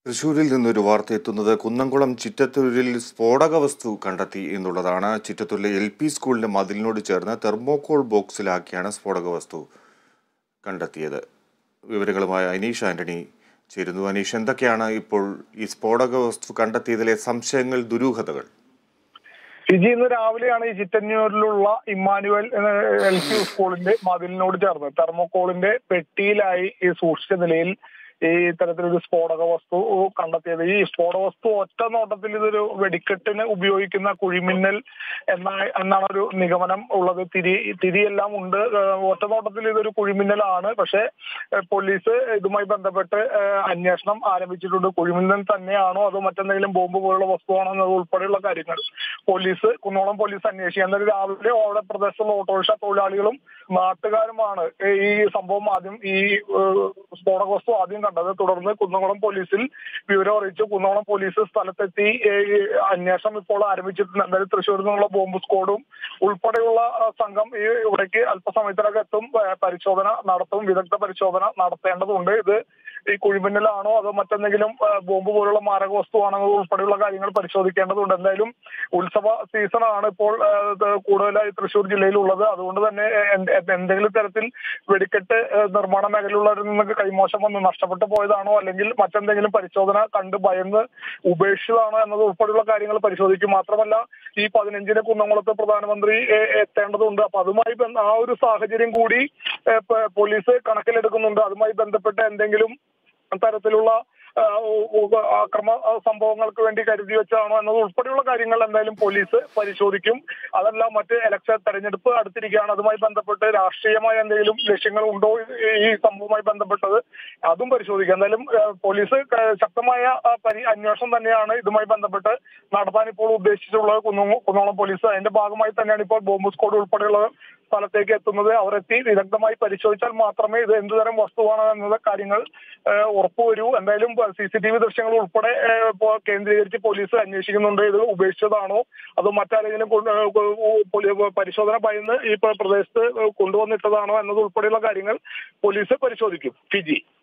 തൃശൂരിൽ നിന്നൊരു വാർത്ത എത്തുന്നത് കുന്നംകുളം ചിറ്റത്തൂരിൽ സ്ഫോടക വസ്തു കണ്ടെത്തി എന്നുള്ളതാണ് ചിറ്റത്തൂരിലെ എൽ പി സ്കൂളിന്റെ മതിലിനോട് ചേർന്ന് തെർമോകോൾ ബോക്സിലാക്കിയാണ് സ്ഫോടക വസ്തു കണ്ടെത്തിയത് വിവരങ്ങളുമായി അനീഷ് ആന്റണി ചേരുന്നു അനീഷ് എന്തൊക്കെയാണ് ഇപ്പോൾ ഈ സ്ഫോടക വസ്തു കണ്ടെത്തിയതിലെ സംശയങ്ങൾ ദുരൂഹതകൾ ഫിജി ഇന്ന് രാവിലെയാണ് ഈ ചിറ്റന്നൂരിലുള്ള ഇമ്മാനുവൽ എൽ പി സ്കൂളിന്റെ മതിലിനോട് ചേർന്ന് തെർമോകോളിന്റെ പെട്ടിയിലായി ഈ സൂക്ഷിച്ച നിലയിൽ ഈ ഇത്തരത്തിലൊരു സ്ഫോടക വസ്തു കണ്ടെത്തിയത് ഈ സ്ഫോടക വസ്തു ഒറ്റ നോട്ടത്തിൽ ഇതൊരു വെടിക്കെട്ടിന് ഉപയോഗിക്കുന്ന കുഴിമിന്നൽ എന്ന എന്നാണ് ഒരു നിഗമനം ഉള്ളത് തിരി തിരിയെല്ലാം ഉണ്ട് ഏഹ് ഒറ്റ നോട്ടത്തിൽ ഇതൊരു കുഴിമിന്നലാണ് പക്ഷേ ഏഹ് പോലീസ് ഇതുമായി ബന്ധപ്പെട്ട് ഏഹ് അന്വേഷണം ആരംഭിച്ചിട്ടുണ്ട് കുഴിമിന്നൽ തന്നെയാണോ അതോ മറ്റെന്തെങ്കിലും ബോംബ് പോലുള്ള വസ്തുവാണോ എന്നത് ഉൾപ്പെടെയുള്ള കാര്യങ്ങൾ പോലീസ് കുന്നോളം പോലീസ് അന്വേഷിക്കുക എന്നാൽ രാവിലെ അവിടെ പ്രദേശത്തുള്ള ഓട്ടോറിക്ഷ തൊഴിലാളികളും നാട്ടുകാരുമാണ് ഈ സംഭവം ആദ്യം ഈ ഏഹ് സ്ഫോടക വസ്തു ആദ്യം കണ്ടത് തുടർന്ന് കുന്നംകുളം പോലീസിൽ വിവരം അറിയിച്ചു കുന്നംകുളം പോലീസ് സ്ഥലത്തെത്തി ഏഹ് അന്വേഷണം ഇപ്പോൾ ആരംഭിച്ചിട്ടുണ്ട് എന്തായാലും തൃശ്ശൂരിൽ നിന്നുള്ള ബോംബ് സ്ക്വാഡും ഉൾപ്പെടെയുള്ള ആ, സംഘം ഈ ഇവിടേക്ക് അല്പസമയത്തിനകം എത്തും ഏഹ് പരിശോധന നടത്തും വിദഗ്ധ പരിശോധന നടത്തേണ്ടതുണ്ട് ഇത് ഈ കുഴിമിന്നലാണോ അതോ മറ്റെന്തെങ്കിലും ആ, ബോംബ് പോലുള്ള മാരക വസ്തുവാണോ ഉൾപ്പെടെയുള്ള കാര്യങ്ങൾ പരിശോധിക്കേണ്ടതുണ്ട് എന്തായാലും ഉത്സവ സീസണാണ് ഇപ്പോൾ ആ, ഇത് കൂടുതലായി തൃശ്ശൂർ ജില്ലയിലുള്ളത് അതുകൊണ്ട് തന്നെ എന്ത് എന്തെങ്കിലും തരത്തിൽ വെടിക്കെട്ട് ആ, നിർമ്മാണ മേഖലയിലുള്ളവരിൽ നിന്നൊക്കെ കൈമോശം വന്ന് നഷ്ടപ്പെട്ടു പോയതാണോ അല്ലെങ്കിൽ മറ്റെന്തെങ്കിലും പരിശോധന കണ്ട് ഭയന്ന് ഉപേക്ഷിച്ചതാണോ എന്നത് ഉൾപ്പെടെയുള്ള കാര്യങ്ങൾ പരിശോധിക്കും മാത്രമല്ല ഈ പതിനഞ്ചിന് കുന്നംകുളത്ത് പ്രധാനമന്ത്രി ഏ, എത്തേണ്ടതുണ്ട് അപ്പൊ അതുമായി ബന്ധ- ആ ഒരു സാഹചര്യം കൂടി ഏ, പ- പോലീസ് കണക്കിലെടുക്കുന്നുണ്ട് അതുമായി ബന്ധപ്പെട്ട് എന്തെങ്കിലും തരത്തിലുള്ള ആ, ഉ- ഉ- അക്രമ ആ, സംഭവങ്ങൾക്ക് വേണ്ടി കരുതി വെച്ചതാണോ എന്നത് ഉൾപ്പെടെയുള്ള കാര്യങ്ങൾ എന്തായാലും പോലീസ് പരിശോധിക്കും അതല്ല മറ്റ് ഇലക്ഷൻ തെരഞ്ഞെടുപ്പ് അടുത്തിരിക്കുകയാണ് അതുമായി ബന്ധപ്പെട്ട് രാഷ്ട്രീയമായ എന്തെങ്കിലും ലക്ഷ്യങ്ങൾ ഉണ്ടോ ഈ- ഈ സംഭവവുമായി ബന്ധപ്പെട്ടത് അതും പരിശോധിക്കാം എന്തായാലും ആ, പോലീസ് ക- ശക്തമായ ആ, പരി അന്വേഷണം തന്നെയാണ് ഇതുമായി ബന്ധപ്പെട്ട് നടത്താൻ ഇപ്പോൾ ഉദ്ദേശിച്ചിട്ടുള്ളത് കുന്നോ- കുന്നോളം പോലീസ് അതിന്റെ ഭാഗമായി തന്നെയാണ് ഇപ്പോൾ ബോംബ് സ്ക്വാഡ് ഉൾപ്പെടെയുള്ള സ്ഥലത്തേക്ക് എത്തുന്നത് അവർ എത്തി വിദഗ്ധമായി പരിശോധിച്ചാൽ മാത്രമേ ഇത് എന്തുതരം വസ്തുവാണ് എന്നത് കാര്യങ്ങൾ ഏഹ്, ഉറപ്പുവരൂ എന്തായാലും സി സി ടി വി ദൃശ്യങ്ങൾ ഉൾപ്പെടെ ഏഹ്, ഇപ്പോ കേന്ദ്രീകരിച്ച് പോലീസ് അന്വേഷിക്കുന്നുണ്ട് ഇത് ഉപേക്ഷിച്ചതാണോ അതോ മറ്റാരെങ്കിലും കൊണ്ട് ഏഹ്, ഉ- പോലീ- പരിശോധന ഭയന്ന് ഈ പ്ര- പ്രദേശത്ത് കൊണ്ടുവന്നിട്ടതാണോ എന്നത് ഉൾപ്പെടെയുള്ള കാര്യങ്ങൾ പോലീസ് പരിശോധിക്കും ഫിജി